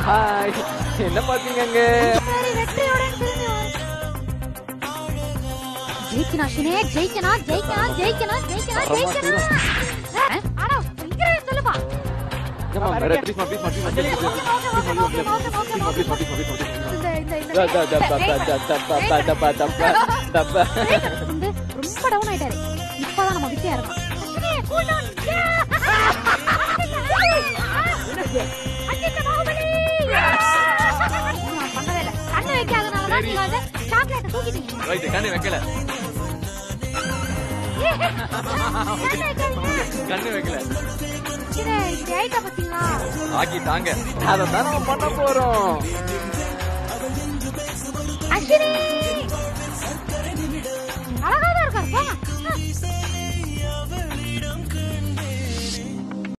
Hi என்ன பாத்தீங்க அங்க சரி வெற்றியோட திரும்பி வா. ஜெயிக்கணும் அஸ்வினே ஜெயிக்கணும் ஜெயிக்கணும் ஜெயிக்கணும் ஜெயிக்கணும் ஜெயிக்கணும் அஹ், ஆனா சீக்கிரம் சொல்லுப்பா ஏம்மா, மேடம், please மா, please மா, please மா, please மா, please மா, please மா, please மா, please மா, please மா, please மா, please மா, please மா. இந்த இந்த இந்த த- த- த- த- த- த- த- த- த- த- த- த- த- த- வந்து ரொம்ப டவுன் ஆயிட்டாரு இப்பதான் நம்ம வித்தியா இருக்கோம் அஸ்வினே, cool down. அஜித் பாகுபலி. நான் பண்ணவே இல்ல. கண்ணு வைக்காதனாலதான் நீங்க வந்து chocolate அ தூக்கிட்டீங்க. Right, கண்ணு வைக்கல கண்ணு வைக்காதீங்க. கண்ணு வைக்கல இது இப்படி ஆயிட்டா பாத்தீங்களா ஆக்கி தாங்க அதை தான் நம்ம பண்ண போறோம் அஸ்வினி